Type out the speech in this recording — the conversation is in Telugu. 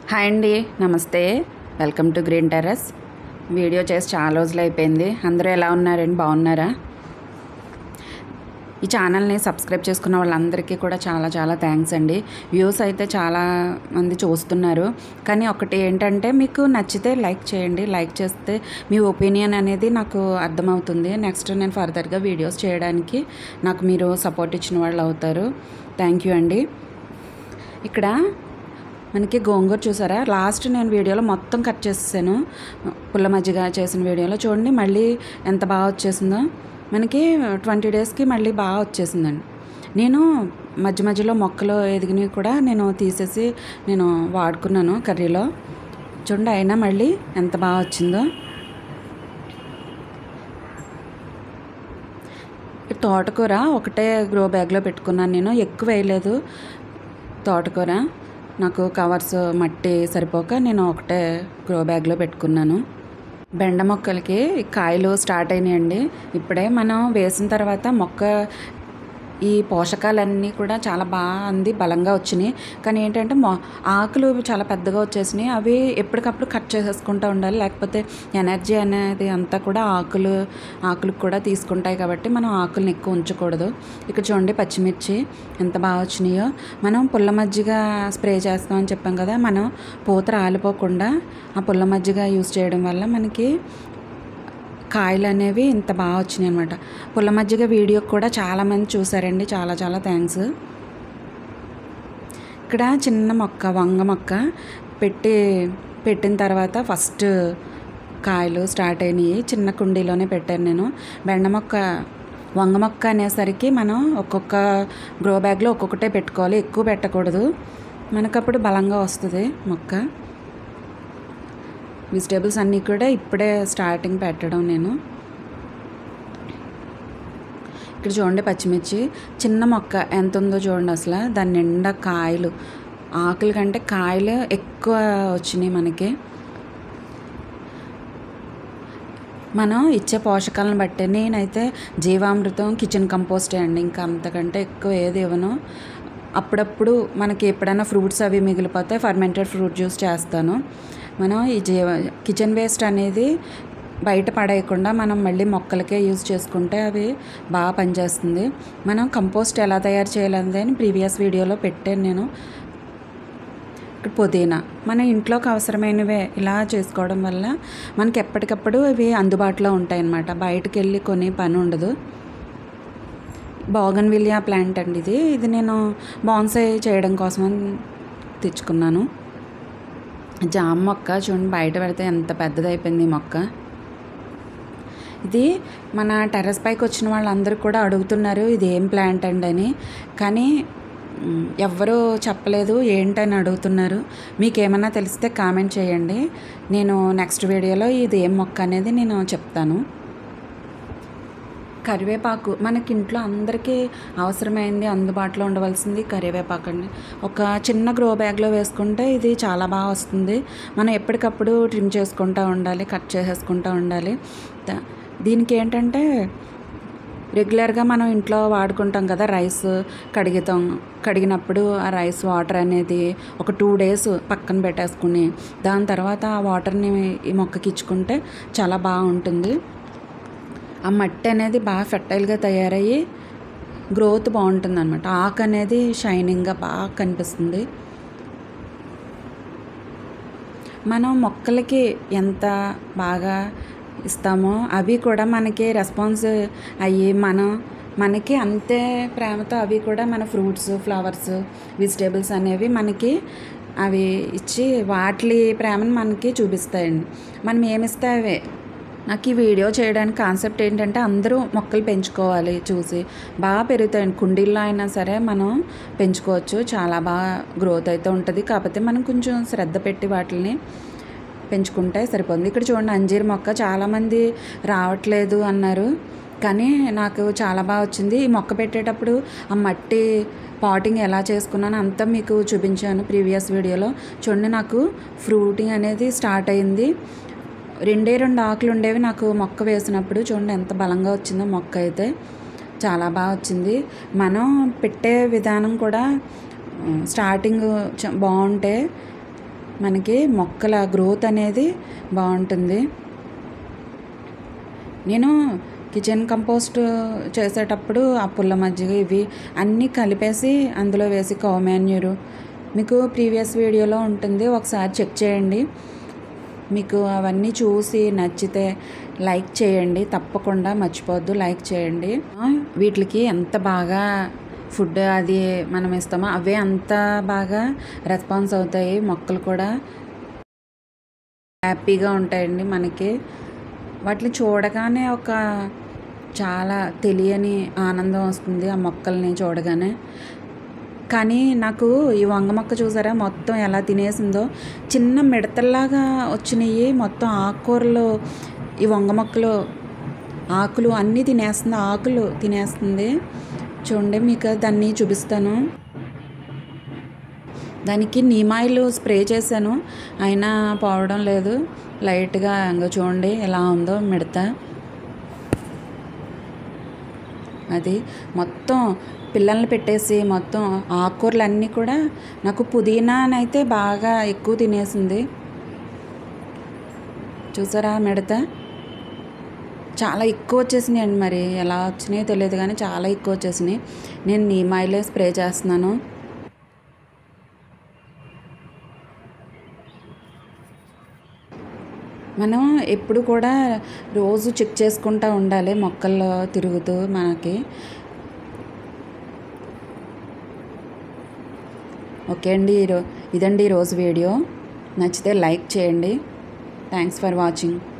హాయ్ అండి నమస్తే welcome to green terrace video చేసి చాలా రోజులు అయిపోయింది అందరూ ఎలా ఉన్నారండి బాగున్నారా ఈ ఛానల్ని సబ్స్క్రైబ్ చేసుకున్న వాళ్ళందరికీ కూడా చాలా చాలా థ్యాంక్స్ అండి వ్యూస్ అయితే చాలా మంది చూస్తున్నారు కానీ ఒకటి ఏంటంటే మీకు నచ్చితే లైక్ చేయండి లైక్ చేస్తే మీ ఒపీనియన్ అనేది నాకు అర్థమవుతుంది నెక్స్ట్ నేను ఫర్దర్గా వీడియోస్ చేయడానికి నాకు మీరు సపోర్ట్ ఇచ్చిన వాళ్ళు అవుతారు థ్యాంక్ యూ అండి ఇక్కడ మనకి గోంగూర చూసారా లాస్ట్ నేను వీడియోలో మొత్తం కట్ చేసేసాను పుల్ల మజ్జిగ చేసిన వీడియోలో చూడండి మళ్ళీ ఎంత బాగా వచ్చేసిందో మనకి ట్వంటీ డేస్కి మళ్ళీ బాగా వచ్చేసిందండి నేను మధ్య మధ్యలో మొక్కలు ఎదిగినవి కూడా నేను తీసేసి నేను వాడుకున్నాను కర్రీలో చూడండి అయినా మళ్ళీ ఎంత బాగా వచ్చిందో ఈ తోటకూర ఒకటే గ్రో బ్యాగ్లో పెట్టుకున్నాను నేను ఎక్కువ వేయలేదు తోటకూర నాకు కవర్స్ మట్టి సరిపోక నేను ఒకటే గ్రో బ్యాగ్లో పెట్టుకున్నాను బెండ మొక్కలకి కాయలు స్టార్ట్ అయినాయండి ఇప్పుడే మనం వేసిన తర్వాత మొక్క ఈ పోషకాలన్నీ కూడా చాలా బాగా అంది బలంగా వచ్చినాయి కానీ ఏంటంటే మొ ఆకులు చాలా పెద్దగా వచ్చేసినాయి అవి ఎప్పటికప్పుడు కట్ చేసేసుకుంటూ ఉండాలి లేకపోతే ఎనర్జీ అనేది అంతా కూడా ఆకులు ఆకులకు కూడా తీసుకుంటాయి కాబట్టి మనం ఆకులను ఎక్కువ ఉంచకూడదు ఇక్కడ చూడండి పచ్చిమిర్చి ఎంత బాగా వచ్చినాయో మనం పుల్ల మజ్జిగ స్ప్రే చేస్తామని చెప్పాం కదా మనం పూత రాలిపోకుండా ఆ పుల్ల మజ్జిగ యూస్ చేయడం వల్ల మనకి కాయలు అనేవి ఇంత బాగా వచ్చినాయి అనమాట పుల్ల మజ్జిగ వీడియో కూడా చాలామంది చూసారండి చాలా చాలా థ్యాంక్స్ ఇక్కడ చిన్న మొక్క వంగ మొక్క పెట్టి పెట్టిన తర్వాత ఫస్ట్ కాయలు స్టార్ట్ అయినాయి చిన్న కుండీలోనే పెట్టాను నేను బెండ మొక్క వంగ మొక్క అనేసరికి మనం ఒక్కొక్క గ్రో బ్యాగ్లో ఒక్కొక్కటే పెట్టుకోవాలి ఎక్కువ పెట్టకూడదు మనకప్పుడు బలంగా వస్తుంది మొక్క వెజిటేబుల్స్ అన్నీ కూడా ఇప్పుడే స్టార్టింగ్ పెట్టడం నేను ఇక్కడ చూడండి పచ్చిమిర్చి చిన్న మొక్క ఎంత ఉందో చూడండి అసలు దాని నిండా కాయలు ఆకుల కంటే కాయలు ఎక్కువ వచ్చినాయి మనకి మనం ఇచ్చే పోషకాలను బట్టి నేనైతే జీవామృతం కిచెన్ కంపోస్టే అండి ఇంకా అంతకంటే ఎక్కువ ఏది ఇవ్వను అప్పుడప్పుడు మనకి ఎప్పుడైనా ఫ్రూట్స్ అవి మిగిలిపోతే ఫర్మెంటెడ్ ఫ్రూట్ జ్యూస్ చేస్తాను మనం ఈ జీవ కిచెన్ వేస్ట్ అనేది బయట పడేయకుండా మనం మళ్ళీ మొక్కలకే యూజ్ చేసుకుంటే అవి బాగా పనిచేస్తుంది మనం కంపోస్ట్ ఎలా తయారు చేయాలనేది అని ప్రీవియస్ వీడియోలో పెట్టాను నేను ఇక్కడ పుదీనా మన ఇంట్లోకి అవసరమైనవే ఇలా చేసుకోవడం వల్ల మనకి ఎప్పటికప్పుడు ఇవి అందుబాటులో ఉంటాయి అన్నమాట బయటకు వెళ్ళి కొనే పని ఉండదు బోగన్ విలియా ప్లాంట్ అండి ఇది ఇది నేను బాన్సై చేయడం కోసం తెచ్చుకున్నాను జామ మొక్క చూడండి బయట పెడితే ఎంత పెద్దదైపోయింది ఈ మొక్క ఇది మన టెర్రస్ పైకి వచ్చిన వాళ్ళందరూ కూడా అడుగుతున్నారు ఇది ఏం ప్లాంట్ అండి అని కానీ మ్, ఎవ్వరూ చెప్పలేదు ఏంటని అడుగుతున్నారు మీకు ఏమన్నా తెలిస్తే కామెంట్ చేయండి నేను నెక్స్ట్ వీడియోలో ఇది ఏం మొక్క అనేది నేను చెప్తాను కరివేపాకు మనకి ఇంట్లో అందరికీ అవసరమైంది అందుబాటులో ఉండవలసింది కరివేపాకు అండి ఒక చిన్న గ్రో బ్యాగ్లో వేసుకుంటే ఇది చాలా బాగా వస్తుంది మనం ఎప్పటికప్పుడు ట్రిమ్ చేసుకుంటూ ఉండాలి కట్ చేసేసుకుంటూ ఉండాలి ద- దీనికి ఏంటంటే రెగ్యులర్గా మనం ఇంట్లో వాడుకుంటాం కదా రైస్ కడిగితాం కడిగినప్పుడు ఆ రైస్ వాటర్ అనేది ఒక టూ డేస్ పక్కన పెట్టేసుకుని దాని తర్వాత ఆ వాటర్ని ఈ మొక్కకి ఇచ్చుకుంటే చాలా బాగుంటుంది ఆ మట్టి అనేది బాగా ఫెర్టైల్గా తయారయ్యి గ్రోత్ బాగుంటుంది అనమాట ఆకు అనేది షైనింగ్గా బాగా కనిపిస్తుంది మనం మొక్కలకి ఎంత బాగా ఇస్తామో అవి కూడా మనకి రెస్పాన్స్ అయ్యి మనం మనకి అంతే ప్రేమతో అవి కూడా మన ఫ్రూట్స్ ఫ్లవర్స్ వెజిటేబుల్స్ అనేవి మనకి అవి ఇచ్చి వాటి ప్రేమను మనకి చూపిస్తాయండి మనం ఏమిస్తే అవే నాకు ఈ వీడియో చేయడానికి కాన్సెప్ట్ ఏంటంటే అందరూ మొక్కలు పెంచుకోవాలి చూసి బాగా పెరుగుతాయండి కుండీల్లో అయినా సరే మనం పెంచుకోవచ్చు చాలా బాగా గ్రోత్ అయితే ఉంటుంది కాకపోతే మనం కొంచెం శ్రద్ధ పెట్టి వాటిని పెంచుకుంటే సరిపోతుంది ఇక్కడ చూడండి అంజీర్ మొక్క చాలామంది రావట్లేదు అన్నారు కానీ నాకు చాలా బాగా వచ్చింది ఈ మొక్క పెట్టేటప్పుడు ఆ మట్టి పాటింగ్ ఎలా చేసుకున్నాను అంతా మీకు చూపించాను ప్రీవియస్ వీడియోలో చూడండి నాకు ఫ్రూటింగ్ అనేది స్టార్ట్ అయింది రెండే రెండు ఆకులు ఉండేవి నాకు మొక్క వేసినప్పుడు చూడండి ఎంత బలంగా వచ్చిందో మొక్క అయితే చాలా బాగా వచ్చింది మనం పెట్టే విధానం కూడా స్టార్టింగ్ చ- బాగుంటే మనకి మొక్కల గ్రోత్ అనేది బాగుంటుంది నేను కిచెన్ కంపోస్ట్ చేసేటప్పుడు ఆ పుల్ల మజ్జిగ ఇవి అన్నీ కలిపేసి అందులో వేసి కౌమాన్యూరు మీకు ప్రీవియస్ వీడియోలో ఉంటుంది ఒకసారి చెక్ చేయండి మీకు అవన్నీ చూసి నచ్చితే లైక్ చేయండి తప్పకుండా మర్చిపోవద్దు లైక్ చేయండి ఆ, వీటికి ఎంత బాగా ఫుడ్ అది మనం ఇస్తామో అవే అంత బాగా రెస్పాన్స్ అవుతాయి మొక్కలు కూడా హ్యాపీగా ఉంటాయండి మనకి వాటిని చూడగానే ఒక చాలా తెలియని ఆనందం వస్తుంది ఆ మొక్కల్ని చూడగానే కానీ నాకు ఈ వంగ మొక్క చూసారా మొత్తం ఎలా తినేసిందో చిన్న మిడతల్లాగా వచ్చినాయి మొత్తం ఆకుకూరలు ఈ వంగ మొక్కలు ఆకులు అన్నీ తినేస్తుంది ఆకులు తినేస్తుంది చూడండి మీకు దాన్ని చూపిస్తాను దానికి నీమాయిల్ స్ప్రే చేశాను అయినా పోవడం లేదు లైట్గా ఇంకా చూడండి ఎలా ఉందో మిడత అది మొత్తం పిల్లల్ని పెట్టేసి మొత్తం ఆకుకూరలు అన్నీ కూడా నాకు పుదీనానైతే బాగా ఎక్కువ తినేసింది చూసారా మిడత చాలా ఎక్కువ వచ్చేసినాయి అండి మరి ఎలా వచ్చినాయో తెలియదు కానీ చాలా ఎక్కువ వచ్చేసినాయి నేను నీమాయిలే స్ప్రే చేస్తున్నాను మనం ఎప్పుడు కూడా రోజు చెక్ చేసుకుంటూ ఉండాలి మొక్కల్లో తిరుగుతూ మనకి ఓకే అండి ఈరో ఇదండి ఈరోజు వీడియో నచ్చితే లైక్ చేయండి థ్యాంక్స్ ఫర్ వాచింగ్